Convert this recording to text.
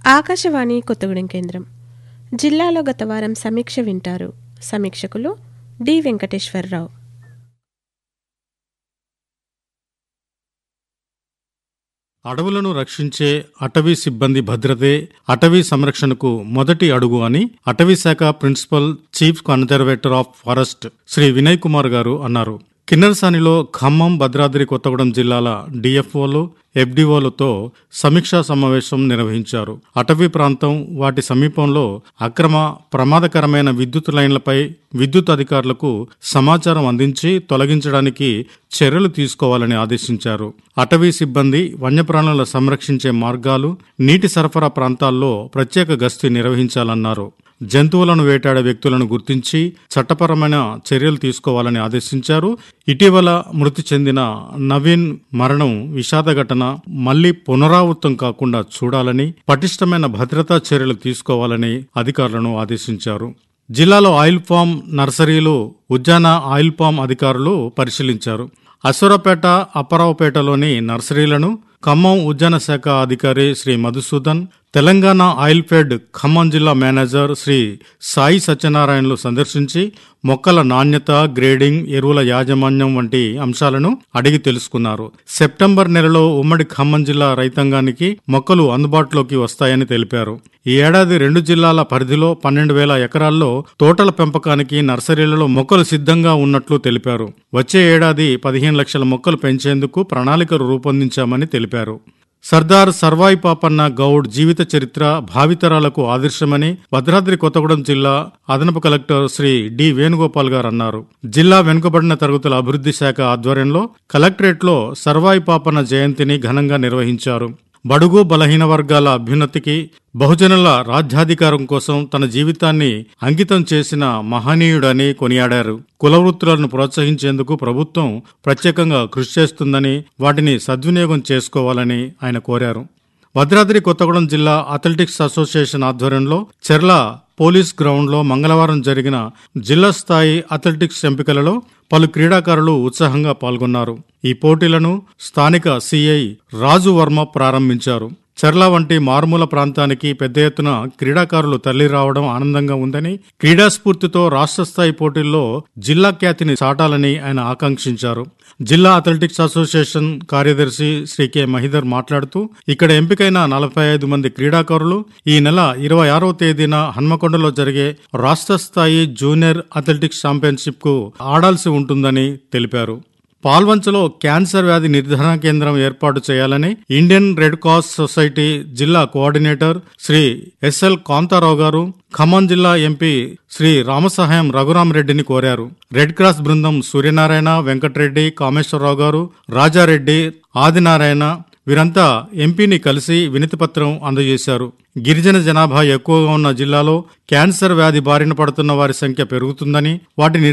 ఆకాశవాణి కొత్తగూడెం కేంద్రం జిల్లాలో గత వారం సమీక్ష వింటారు సమీక్షకులు డి వెంకటేశ్వరరావు అడవులను రక్షించే అటవీ సిబ్బంది భద్రతే అటవీ సంరక్షణకు మొదటి అడుగు అని అటవీ శాఖ principal chief conservator of forest Shri Vinay Kumar garu అన్నారు కిన్నెరసానిలో ఖమ్మం భద్రాద్రి కొత్తగూడెం జిల్లాల డిఎఫ్ఓలు ఎఫ్డిఓలతో సమీక్షా సమావేశం నిర్వహించారు అటవీ ప్రాంతం వాటి సమీపంలో అక్రమ ప్రమాదకరమైన విద్యుత్ లైన్లపై విద్యుత్ అధికారులకు సమాచారం అందించి తొలగించడానికి చర్యలు తీసుకోవాలని ఆదేశించారు అటవీ సిబ్బంది వన్యప్రాణుల సంరక్షించే మార్గాలు నీటి సరఫరా ప్రాంతాల్లో ప్రత్యేక గస్తీ నిర్వహించాలన్నారు జంతువులను వేటాడే వ్యక్తులను గుర్తించి చట్టపరమైన చర్యలు తీసుకోవాలని ఆదేశించారు ఇటీవల మృతి చెందిన నవీన్ మరణం విషాద ఘటన మళ్లీ పునరావృతం కాకుండా చూడాలని పటిష్టమైన భద్రతా చర్యలు తీసుకోవాలని అధికారులను ఆదేశించారు జిల్లాలో ఆయిల్ పామ్ నర్సరీలు ఉద్యాన ఆయిల్ పామ్ అధికారులు పరిశీలించారు అసురపేట అప్పరావుపేటలోని నర్సరీలను ఖమ్మం ఉద్యాన శాఖ అధికారి శ్రీ మధుసూదన్ తెలంగాణ ఆయిల్ ఫెడ్ ఖమ్మం జిల్లా మేనేజర్ శ్రీ సాయి సత్యనారాయణలు సందర్శించి మొక్కల నాణ్యత గ్రేడింగ్ ఎరువుల యాజమాన్యం వంటి అంశాలను అడిగి తెలుసుకున్నారు సెప్టెంబర్ నెలలో ఉమ్మడి ఖమ్మం జిల్లా రైతాంగానికి మొక్కలు అందుబాటులోకి వస్తాయని తెలిపారు ఈ ఏడాది రెండు జిల్లాల పరిధిలో పన్నెండు వేల ఎకరాల్లో తోటల పెంపకానికి నర్సరీలలో మొక్కలు సిద్ధంగా ఉన్నట్లు తెలిపారు వచ్చే ఏడాది పదిహేను లక్షల మొక్కలు పెంచేందుకు ప్రణాళికలు రూపొందించామని తెలిపారు సర్దార్ సర్వాయి పాపన్న గౌడ్ జీవిత చరిత్ర భావితరాలకు ఆదర్శమని భద్రాద్రి కొత్తగూడెం జిల్లా అదనపు కలెక్టర్ శ్రీ డి వేణుగోపాల్ గారు అన్నారు జిల్లా వెనుకబడిన తరగతుల అభివృద్ధి శాఖ ఆధ్వర్యంలో కలెక్టరేట్లో సర్వాయి పాపన్న జయంతిని ఘనంగా నిర్వహించారు బడుగు బలహీన వర్గాల అభ్యున్నతికి బహుజనుల రాజ్యాధికారం కోసం తన జీవితాన్ని అంకితం చేసిన మహనీయుడని కొనియాడారు కుల వృత్తులను ప్రోత్సహించేందుకు ప్రభుత్వం ప్రత్యేకంగా కృషి చేస్తుందని వాటిని సద్వినియోగం చేసుకోవాలని ఆయన కోరారు భద్రాద్రి కొత్తగూడెం జిల్లా అథ్లెటిక్స్ అసోసియేషన్ ఆధ్వర్యంలో చెర్ల పోలీస్ గ్రౌండ్లో మంగళవారం జరిగిన జిల్లా స్థాయి అథ్లెటిక్స్ ఎంపికలలో పలు క్రీడాకారులు ఉత్సాహంగా పాల్గొన్నారు ఈ పోటీలను స్థానిక సిఐ రాజు వర్మ ప్రారంభించారు చర్ల వంటి మారుమూల ప్రాంతానికి పెద్ద ఎత్తున క్రీడాకారులు తరలి రావడం ఆనందంగా ఉందని క్రీడా స్ఫూర్తితో రాష్ట్ర స్థాయి పోటీల్లో జిల్లా ఖ్యాతిని చాటాలని ఆయన ఆకాంక్షించారు జిల్లా అథ్లెటిక్స్ అసోసియేషన్ కార్యదర్శి శ్రీ కె మహిదర్ మాట్లాడుతూ ఇక్కడ ఎంపికైన నలభై ఐదు మంది క్రీడాకారులు ఈ నెల ఇరవై ఆరవ తేదీన హన్మకొండలో జరిగే రాష్ట్ర స్థాయి జూనియర్ అథ్లెటిక్స్ ఛాంపియన్షిప్ కు ఆడాల్సి ఉంటుందని తెలిపారు పాల్వంచలో క్యాన్సర్ వ్యాధి నిర్ధారణ కేంద్రం ఏర్పాటు చేయాలని ఇండియన్ రెడ్ క్రాస్ సొసైటీ జిల్లా కోఆర్డినేటర్ శ్రీ ఎస్ఎల్ కాంతారావు గారు ఖమ్మం జిల్లా ఎంపీ శ్రీ రామసహాయం రఘురామరెడ్డిని కోరారు రెడ్ క్రాస్ బృందం సూర్యనారాయణ వెంకటరెడ్డి కామేశ్వరరావు గారు రాజారెడ్డి ఆదినారాయణ వీరంతా ఎంపీని కలిసి వినతిపత్రం అందజేశారు గిరిజన జనాభా ఎక్కువగా ఉన్న జిల్లాలో క్యాన్సర్ వ్యాధి బారిన పడుతున్న వారి సంఖ్య పెరుగుతుందని వాటి